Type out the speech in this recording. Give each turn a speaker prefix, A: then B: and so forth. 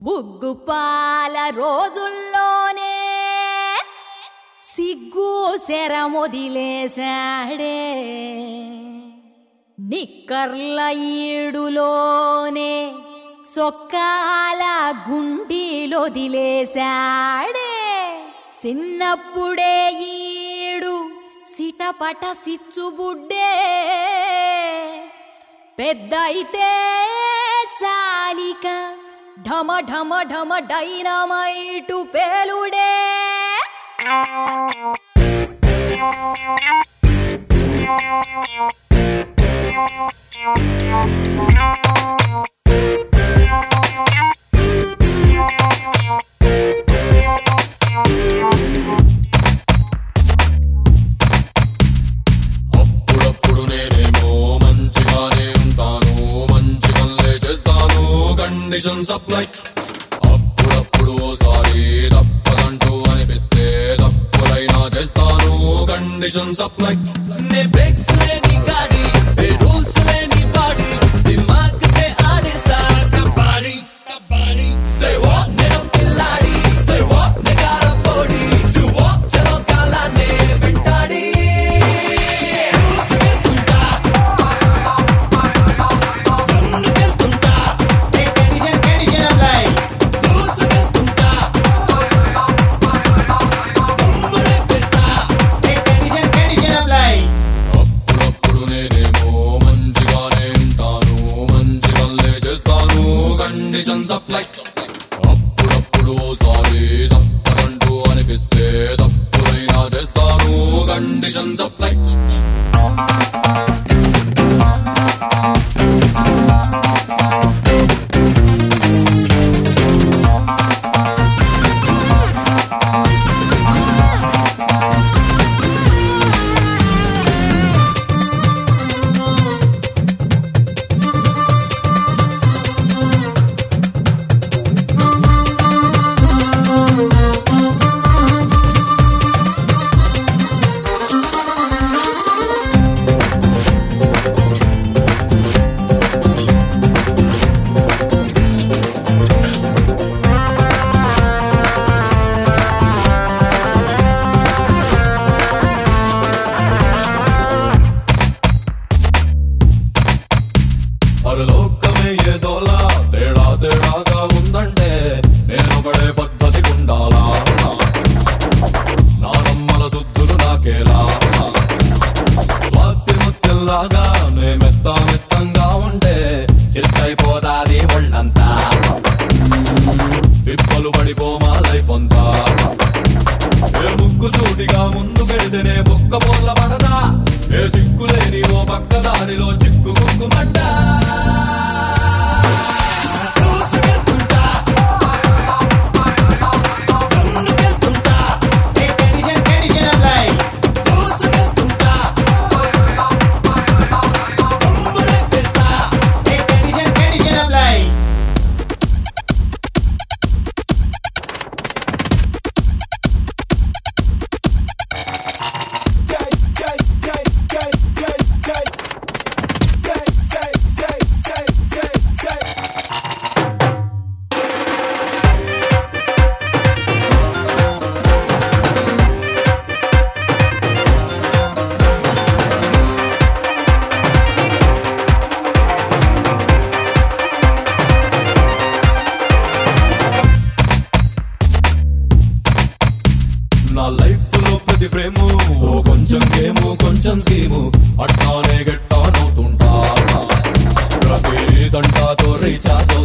A: బుగ్గుపాల రోజుల్లోనే సిగ్గు శరమొదిలేశాడే నిక్కర్ల ఈడులోనే సొక్కాల గుండీలొదిలేశాడే చిన్నప్పుడే ఈడు సిటపట సిచ్చుబుడ్డే పెద్ద అయితే చాలిక ఢమ ఢమ ఢమ డైనమైటు పేలుడే
B: అప్పుడప్పుడు నేనేమో మంచిగానే ఉంటాను మంచి పనులే చేస్తాను కండిషన్ సప్లై అప్పుడప్పుడు ఓసారి తప్పదంటూ అనిపిస్తే తప్పులైనా చేస్తాను కండిషన్ సప్లై
C: ने ब्रेक्स लेनी गाड़ी बे रूल्स लेनी बॉडी दिमाग से आड़ेस्ता कबाड़ी कबाड़ी से वो నేను పిల్లాడి से वो నెగార పోడి do what చలో కాలానే వెంటాడి దూసుకెళ్తుంటా దున్నుకెళ్తుంటా దూసుకెళ్తుంటా దుమ్మురేపిస్తా
B: అప్పుడప్పుడు నేనేమో మంచిగానే ఉంటాను మంచి పనులే చేస్తాను కండిషన్ సప్లై అప్పుడప్పుడు ఓసారి తప్పదంటూ అనిపిస్తే తప్పులైనా చేస్తాను కండిషన్ సప్లై పరలోకమే ఏదోలా తేడా తేడాగా ఉందంటే నేనొకడే పద్ధతి ఉండాలా నా నమ్మల శుద్ధులు నాకేలా స్వాతి ముత్యంలాగా నే మెత్త మెత్తంగా ఉంటే చిత్తైపోదాది ఒళ్ళంతా తిప్పలు పడిపోమా లైఫ్ అంతా ఏ ముక్కు సూటిగా ముందు పెడితేనే బుక్క పొల్ల పడదా ఏ చిక్కులేని ఓ పక్క దారిలో చిక్కు కుక్కుమంట
C: దూసుకెళ్తుంటా దున్నుకెళ్తుంటా దూసుకెళ్తుంటా దుమ్మురేపిస్తా
B: నా లైఫ్ లో ప్రతి ఫ్రేము ఓ కొంచెం గేము కొంచెం స్కీము అట్టానే గెట్టానవుతుంటా ప్రతి దంటాతో రీచాతో